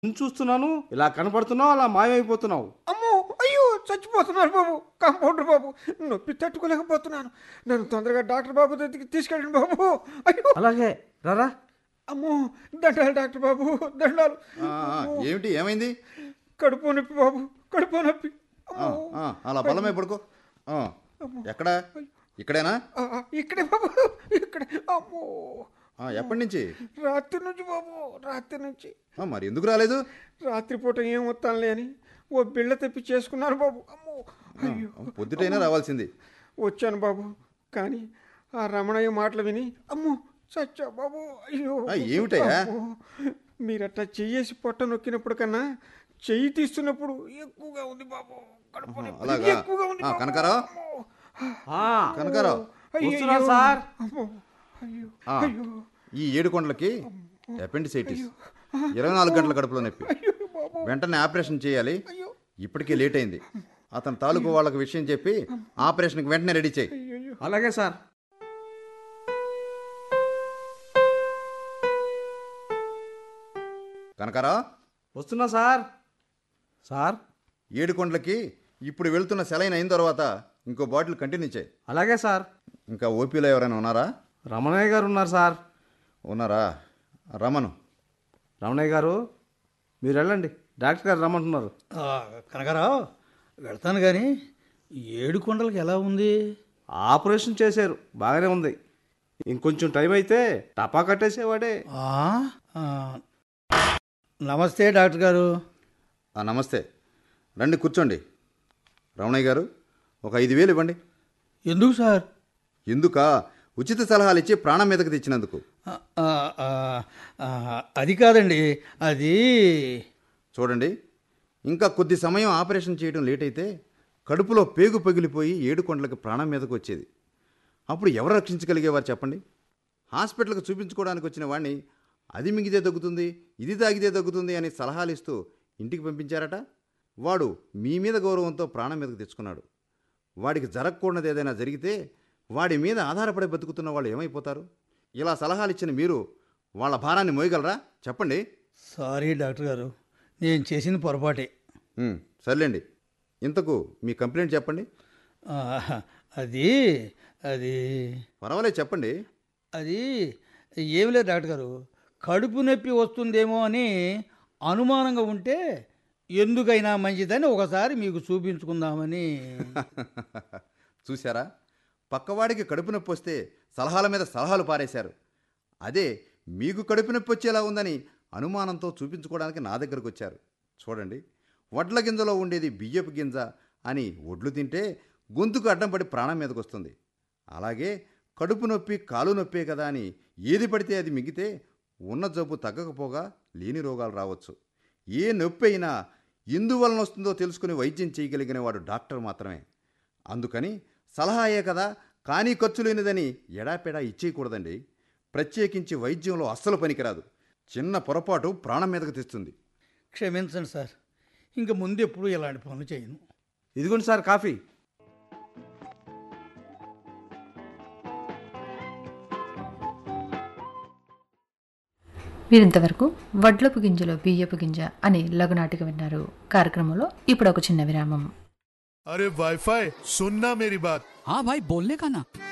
నేను చూస్తున్నాను ఇలా కనపడుతున్నావు అలా మాయమైపోతున్నావు అమ్మో అయ్యో చచ్చిపోతున్నాను బాబు కాంపౌండర్ బాబు నొప్పి తట్టుకోలేకపోతున్నాను నన్ను తొందరగా డాక్టర్ బాబు దగ్గరికి తీసుకెళ్ళండి బాబు అయ్యో అలాగే రారా అమ్మో దండాలు డాక్టర్ బాబు దండాలు ఆ, ఆ, ఏమిటి ఏమైంది కడుపు నొప్పి బాబు కడుపు నొప్పి ఆ, ఆ, అలా బలమే పడుకో ఆ, ఎక్కడ ఇక్కడేనా ఆ, ఆ, ఇక్కడే బాబు ఇక్కడే అమ్మో ఆ, ఎప్పటి నుంచి రాత్రి నుంచి బాబు రాత్రి నుంచి ఆ, మరి ఎందుకు రాలేదు రాత్రిపూట ఏం వస్తానులే అని ఓ బిళ్ళ తెప్పి చేసుకున్నాను బాబు అమ్మో అయ్యో పొద్దుటైనా రావాల్సింది వచ్చాను బాబు కానీ ఆ రమణయ్య మాటలు విని అమ్మో చచ్చా బాబు అయ్యో ఆ, ఏమిటయ్యా? అమ్మో. మీరట్లా చెయ్యేసి పొట్ట నొక్కినప్పుడు కన్నా చెయ్యి తీస్తున్నప్పుడు ఎక్కువగా ఉంది బాబు కడుపు ఆహా, నొప్పి అలాగా? ఎక్కువగా ఉంది ఆ, బాబు. కనకారావు? అమ్మో. ఆ, కనకారావు అయ్యో, వస్తున్నా సార్. అమ్మో. అయ్యో ఆ, అయ్యో ఈ ఏడు కొండలకి అపెండిసైటిస్ ఇరవై నాలుగు గంటల కడుపులో నొప్పి అయ్యో బాబు వెంటనే ఆపరేషన్ చేయాలి అయ్యో ఇప్పటికే లేట్ అయింది అతని తాలూకు వాళ్ళకి విషయం చెప్పి ఆపరేషన్కి వెంటనే రెడీ చేయి అయ్యో అలాగే సార్ కనకారా వస్తున్నా సార్ సార్ ఏడు కొండలకి ఇప్పుడు వెళ్తున్న సెలైన్ అయిన తర్వాత ఇంకో బాటిల్ కంటిన్యూ చేయి అలాగే సార్ ఇంకా ఓపీలో ఎవరైనా ఉన్నారా రమణయ్య గారు ఉన్నారు సార్ ఉన్నారా రమను రమణయ్య గారు మీరు వెళ్ళండి డాక్టర్ గారు రమ్మంటున్నారు ఆ, కనకారావు వెళ్తాను కానీ ఏడు కొండలకి ఎలా ఉంది ఆపరేషన్ చేశారు బాగానే ఉంది ఇంకొంచెం టైం అయితే టపా కట్టేసేవాడే ఆ, ఆ, నమస్తే డాక్టర్ గారు ఆ, నమస్తే రండి కూర్చోండి రమణయ్య గారు ఒక ఐదు వేలు ఇవ్వండి ఎందుకు సార్ ఎందుక ఉచిత సలహాలు ఇచ్చి ప్రాణం మీదకి తెచ్చినందుకు ఆ, ఆ, ఆ, ఆ, అది కాదండి అది చూడండి ఇంకా కొద్ది సమయం ఆపరేషన్ చేయడం లేట్ అయితే కడుపులో పేగు పగిలిపోయి ఏడు కొండలకి ప్రాణం మీదకు వచ్చేది అప్పుడు ఎవరు రక్షించగలిగేవారు చెప్పండి హాస్పిటల్కి చూపించుకోవడానికి వచ్చిన వాడిని అది మింగితే తగ్గుతుంది ఇది తాగితే తగ్గుతుంది అని సలహాలు ఇస్తూ ఇంటికి పంపించారట వాడు మీ మీద గౌరవంతో ప్రాణం మీదకు తెచ్చుకున్నాడు వాడికి జరగకూడదు ఏదైనా జరిగితే వాడి మీద ఆధారపడి బతుకుతున్న వాళ్ళు ఏమైపోతారు ఇలా సలహాలు ఇచ్చిన మీరు వాళ్ళ భారాన్ని మోయగలరా చెప్పండి సారీ డాక్టర్ గారు నేను చేసిన పొరపాటే ఉమ్, సర్లేండి ఇంతకు మీ కంప్లైంట్ చెప్పండి ఆ, అది అది పర్వాలేదు చెప్పండి అది ఏమి లేదు డాక్టర్ గారు కడుపు నొప్పి వస్తుందేమో అని అనుమానంగా ఉంటే ఎందుకైనా మంచిదని ఒకసారి మీకు చూపించుకుందామని చూశారా పక్కవాడికి కడుపు నొప్పి వస్తే సలహాల మీద సలహాలు పారేశారు అదే మీకు కడుపు నొప్పి వచ్చేలా ఉందని అనుమానంతో చూపించుకోవడానికి నా దగ్గరకు వచ్చారు చూడండి వడ్ల గింజలో ఉండేది బియ్యపు గింజ అని ఒడ్లు తింటే గొంతుకు అడ్డం పడి ప్రాణం మీదకి వస్తుంది అలాగే కడుపు నొప్పి కాలు నొప్పే కదా అని ఏది పడితే అది మిగితే ఉన్న జబ్బు తగ్గకపోగా లేని రోగాలు రావచ్చు ఏ నొప్పి అయినా ఎందువలన వస్తుందో తెలుసుకుని వైద్యం చేయగలిగిన వాడు డాక్టర్ మాత్రమే అందుకని సలహాయే కదా కానీ ఖర్చు లేనిదని ఎడాపెడా ఇచ్చేయకూడదండి ప్రత్యేకించి వైద్యంలో అస్సలు పనికిరాదు చిన్న పొరపాటు ప్రాణం మీదకు తెస్తుంది క్షమించండి సార్ ఇంక ముందు ఎప్పుడు ఇలాంటి పనులు చేయను ఇదిగోండి సార్ కాఫీ వీరింతవరకు వడ్లపు గింజలో బియ్యపు గింజ అనే లఘునాటిక విన్నారు కార్యక్రమంలో ఇప్పుడు ఒక చిన్న విరామం अरे वाईफाई सुनना मेरी बात हाँ भाई बोलने का ना